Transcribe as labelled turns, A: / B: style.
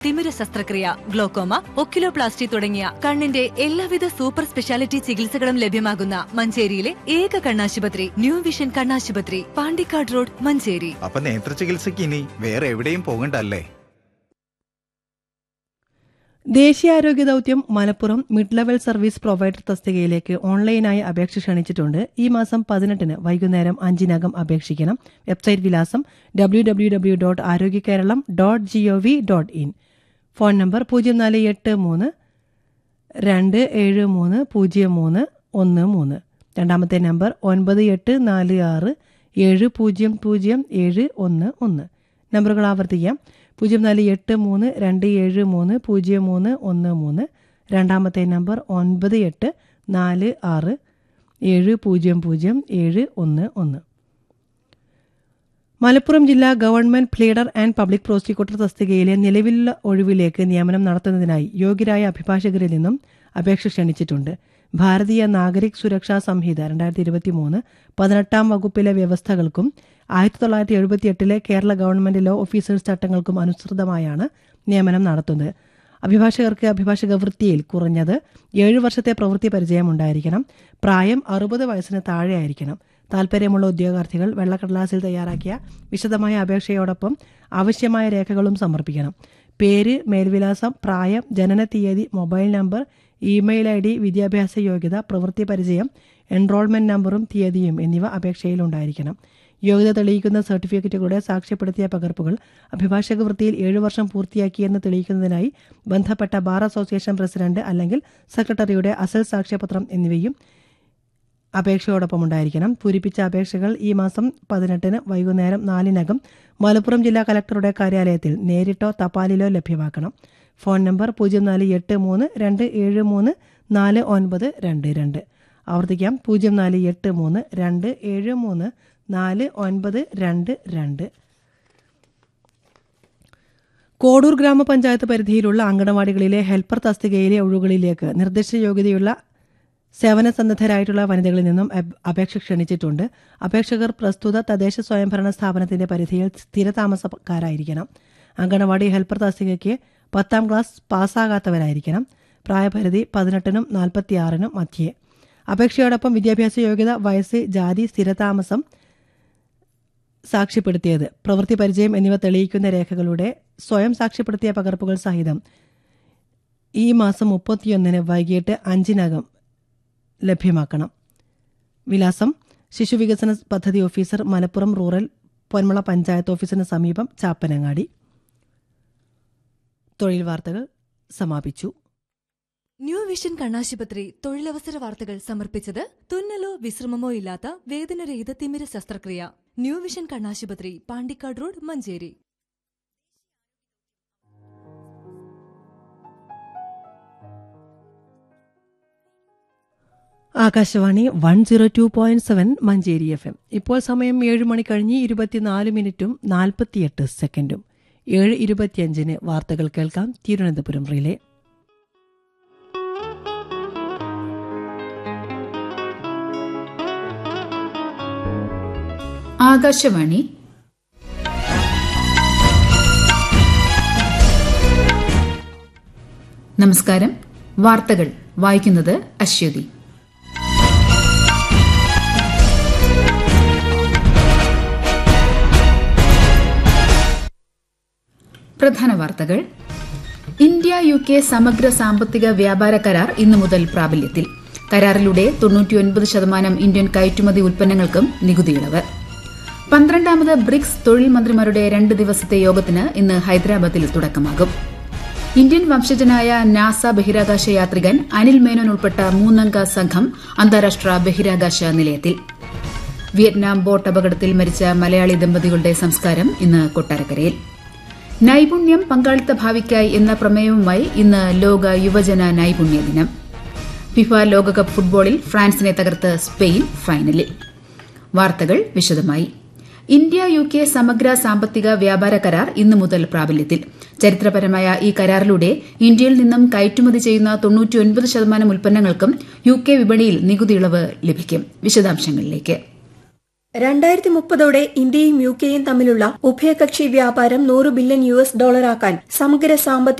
A: തിമിര ശസ്ത്രക്രിയ glaucoma oculoplasty തുടങ്ങിയ കണ്ണിന്റെ എല്ലാവിധ സൂപ്പർ സ്പെഷ്യാലിറ്റി ചികിത്സകളും ലഭ്യമാകുന്ന മഞ്ചേരിയിലെ ഏക കണ്ണാശുപത്രി ന്യൂ വിഷൻ കണ്ണാശുപത്രി പാണ്ടിക്കാട് റോഡ് മഞ്ചേരി
B: അപ്പൊ നേത്ര ചികിത്സയ്ക്ക് ഇനി വേറെ എവിടെയും പോകണ്ടല്ലേ
C: ദേശീയാരോഗ്യ ദൗത്യം Malappuram mid level service provider തസ്തികയിലേക്ക് ഓൺലൈനായി അപേക്ഷ ക്ഷണിച്ചിട്ടുണ്ട് ഈ മാസം പതിനെട്ടിന് വൈകുന്നേരം അഞ്ചിനകം അപേക്ഷിക്കണം വെബ്സൈറ്റ് വിലാസം W W W dot Arogya Keralam dot G O V dot in phone number പൂജ്യം നാല് എട്ട് മൂന്ന് രണ്ട് ഏഴ് മൂന്ന് പൂജ്യം മൂന്ന് ഒന്ന് മൂന്ന് രണ്ടാമത്തെ നമ്പർ ഒൻപത് എട്ട് നാല് ആറ് ഏഴ് പൂജ്യം പൂജ്യം ഏഴ് ഒന്ന് ഒന്ന് നമ്പറുകൾ ആവർത്തിക്കാം പൂജ്യം നാല് എട്ട് മൂന്ന് രണ്ട് ഏഴ് മൂന്ന് പൂജ്യം മൂന്ന് ഒന്ന് മൂന്ന് രണ്ടാമത്തെ നമ്പർ ഒൻപത് എട്ട് നാല് ആറ് ഏഴ് പൂജ്യം പൂജ്യം ഏഴ് ഒന്ന് ഒന്ന് മലപ്പുറം ജില്ലാ government pleader and public prosecutor തസ്തികയിലെ നിലവിലുള്ള ഒഴിവിലേക്ക് നിയമനം നടത്തുന്നതിനായി യോഗ്യരായ അഭിഭാഷകരിൽ നിന്നും അപേക്ഷ ക്ഷണിച്ചിട്ടുണ്ട് ഭാരതീയ നാഗരിക് സുരക്ഷാ സംഹിത രണ്ടായിരത്തി ഇരുപത്തി മൂന്ന് പതിനെട്ടാം വകുപ്പിലെ വ്യവസ്ഥകൾക്കും ആയിരത്തി തൊള്ളായിരത്തി എഴുപത്തിയെട്ടിലെ കേരള ഗവൺമെന്റ് ലോ ഓഫീസേഴ്സ് ചട്ടങ്ങൾക്കും അനുസൃതമായാണ് നിയമനം നടത്തുന്നത് അഭിഭാഷകർക്ക് അഭിഭാഷക വൃത്തിയിൽ കുറഞ്ഞത് ഏഴ് വർഷത്തെ പ്രവൃത്തി പരിചയം ഉണ്ടായിരിക്കണം പ്രായം അറുപത് വയസ്സിന് താഴെയായിരിക്കണം താൽപ്പര്യമുള്ള ഉദ്യോഗാർത്ഥികൾ വെള്ളക്കടലാസിൽ തയ്യാറാക്കിയ വിശദമായ അപേക്ഷയോടൊപ്പം ആവശ്യമായ രേഖകളും സമർപ്പിക്കണം പേര് മേൽവിലാസം പ്രായം ജനന തീയതി mobile number email I D വിദ്യാഭ്യാസ യോഗ്യത പ്രവൃത്തി പരിചയം എൻറോൾമെന്റ് നമ്പറും തീയതിയും എന്നിവ അപേക്ഷയിൽ ഉണ്ടായിരിക്കണം യോഗ്യത തെളിയിക്കുന്ന സർട്ടിഫിക്കറ്റുകളുടെ സാക്ഷ്യപ്പെടുത്തിയ പകർപ്പുകൾ അഭിഭാഷക വൃത്തിയിൽ ഏഴു വർഷം പൂർത്തിയാക്കിയെന്ന് തെളിയിക്കുന്നതിനായി ബന്ധപ്പെട്ട ബാർ അസോസിയേഷൻ പ്രസിഡന്റ് അല്ലെങ്കിൽ സെക്രട്ടറിയുടെ അസൽ സാക്ഷ്യപത്രം എന്നിവയും അപേക്ഷയോടൊപ്പം ഉണ്ടായിരിക്കണം പൂരിപ്പിച്ച അപേക്ഷകൾ ഈ മാസം പതിനെട്ടിന് വൈകുന്നേരം നാലിനകം മലപ്പുറം ജില്ലാ കലക്ടറുടെ കാര്യാലയത്തിൽ നേരിട്ടോ തപാലിലോ ലഭ്യമാക്കണം ഫോൺ നമ്പർ പൂജ്യം നാല് എട്ട് മൂന്ന് രണ്ട് ഏഴ് മൂന്ന് നാല് ഒൻപത് രണ്ട് രണ്ട് ആവർത്തിക്കാം പൂജ്യം നാല് എട്ട് മൂന്ന് രണ്ട് ഏഴ് മൂന്ന് നാല് ഒൻപത് രണ്ട് രണ്ട് കോഡൂർ ഗ്രാമപഞ്ചായത്ത് പരിധിയിലുള്ള അങ്കണവാടികളിലെ ഹെൽപ്പർ തസ്തികയിലെ ഒഴിവുകളിലേക്ക് നിർദ്ദിഷ്ട യോഗ്യതയുള്ള സേവന സന്നദ്ധരായിട്ടുള്ള വനിതകളിൽ നിന്നും അപ്- അപേക്ഷ ക്ഷണിച്ചിട്ടുണ്ട് അപേക്ഷകർ പ്രസ്തുത തദ്ദേശ സ്വയംഭരണ സ്ഥാപനത്തിന്റെ പരിധിയിൽ സ്ഥിരതാമസക്കാരായിരിക്കണം അങ്കണവാടി ഹെൽപ്പർ തസ്തികയ്ക്ക് പത്താം ക്ലാസ് പാസ്സാകാത്തവരായിരിക്കണം പ്രായപരിധി പതിനെട്ടിനും നാൽപ്പത്തിയാറിനും മധ്യേ അപേക്ഷയോടൊപ്പം വിദ്യാഭ്യാസ യോഗ്യത വയസ്സ് ജാതി സ്ഥിരതാമസം സാക്ഷ്യപ്പെടുത്തിയത് പ്രവൃത്തി പരിചയം എന്നിവ തെളിയിക്കുന്ന രേഖകളുടെ സ്വയം സാക്ഷ്യപ്പെടുത്തിയ പകർപ്പുകൾ സഹിതം ഈ മാസം മുപ്പത്തിയൊന്നിന് വൈകിട്ട് അഞ്ചിനകം ലഭ്യമാക്കണം വിലാസം ശിശുവികസന പദ്ധതി ഓഫീസർ മലപ്പുറം റൂറൽ പൊന്മള പഞ്ചായത്ത് ഓഫീസിന് സമീപം ചാപ്പനങ്ങാടി തൊഴിൽ വാർത്തകൾ സമാപിച്ചു
A: ന്യൂ വിഷൻ കണ്ണാശുപത്രി തൊഴിലവസര വാർത്തകൾ സമർപ്പിച്ചത് തുന്നലോ വിശ്രമമോ ഇല്ലാത്ത വേദനരഹിത തിമിര ശസ്ത്രക്രിയ ന്യൂ വിഷൻ കണ്ണാശുപത്രി Pandikkad road Manjeri
C: Akashvani one zero two point seven Manjeri F M ഇപ്പോൾ സമയം ഏഴ് മണി കഴിഞ്ഞ് ഇരുപത്തിനാല് മിനിറ്റും നാൽപ്പത്തിയെട്ട് സെക്കൻഡും ഏഴ് ഇരുപത്തിയഞ്ചിന് വാർത്തകൾ കേൾക്കാം തിരുവനന്തപുരം റിലേ
D: ആകാശവാണി നമസ്കാരം വാർത്തകൾ വായിക്കുന്നത് അശ്വതി പ്രധാന വാർത്തകൾ ഇന്ത്യ യു കെ സമഗ്ര സാമ്പത്തിക വ്യാപാര കരാർ ഇന്നു മുതൽ പ്രാബല്യത്തിൽ കരാറിലൂടെ തൊണ്ണൂറ്റിയൊൻപത് ശതമാനം ഇന്ത്യൻ കയറ്റുമതി ഉൽപ്പന്നങ്ങൾക്കും നികുതിയിളവ് പന്ത്രണ്ടാമത് ബ്രിക്സ് തൊഴിൽ മന്ത്രിമാരുടെ രണ്ട് ദിവസത്തെ യോഗത്തിന് ഇന്ന് ഹൈദരാബാദിൽ തുടക്കമാകും ഇന്ത്യൻ വംശജനായ നാസ ബഹിരാകാശ യാത്രികൻ അനിൽ മേനോൻ ഉൾപ്പെട്ട മൂന്നംഗ സംഘം അന്താരാഷ്ട്ര ബഹിരാകാശ നിലയത്തിൽ വിയറ്റ്നാം ബോട്ട് അപകടത്തിൽ മരിച്ച മലയാളി ദമ്പതികളുടെ സംസ്കാരം ഇന്ന് കൊട്ടാരക്കരയിൽ നൈപുണ്യം പങ്കാളിത്ത ഭാവിക്കായി എന്ന പ്രമേയവുമായി ഇന്ന് ലോക യുവജന നൈപുണ്യ ദിനം ഫിഫ ലോകകപ്പ് ഫുട്ബോളിൽ ഫ്രാൻസിനെ തകർത്ത് സ്പെയിൻ ഫൈനലിൽ വാർത്തകൾ വിശദമായി ഇന്ത്യ യു കെ സമഗ്ര സാമ്പത്തിക വ്യാപാര കരാർ ഇന്നു മുതൽ പ്രാബല്യത്തിൽ ചരിത്രപരമായ ഈ കരാറിലൂടെ ഇന്ത്യയിൽ നിന്നും കയറ്റുമതി ചെയ്യുന്ന തൊണ്ണൂറ്റിയൊൻപത് ശതമാനം ഉൽപ്പന്നങ്ങൾക്കും യു കെ വിപണിയിൽ നികുതി ഇളവ് ലഭിക്കും വിശദാംശങ്ങളിലേക്ക്
E: രണ്ടായിരത്തി മുപ്പതോടെ ഇന്ത്യയും യു കെയും തമ്മിലുള്ള ഉഭയകക്ഷി വ്യാപാരം നൂറ് ബില്യൺ യു എസ് ഡോളറാക്കാൻ സമഗ്ര സാമ്പത്തിക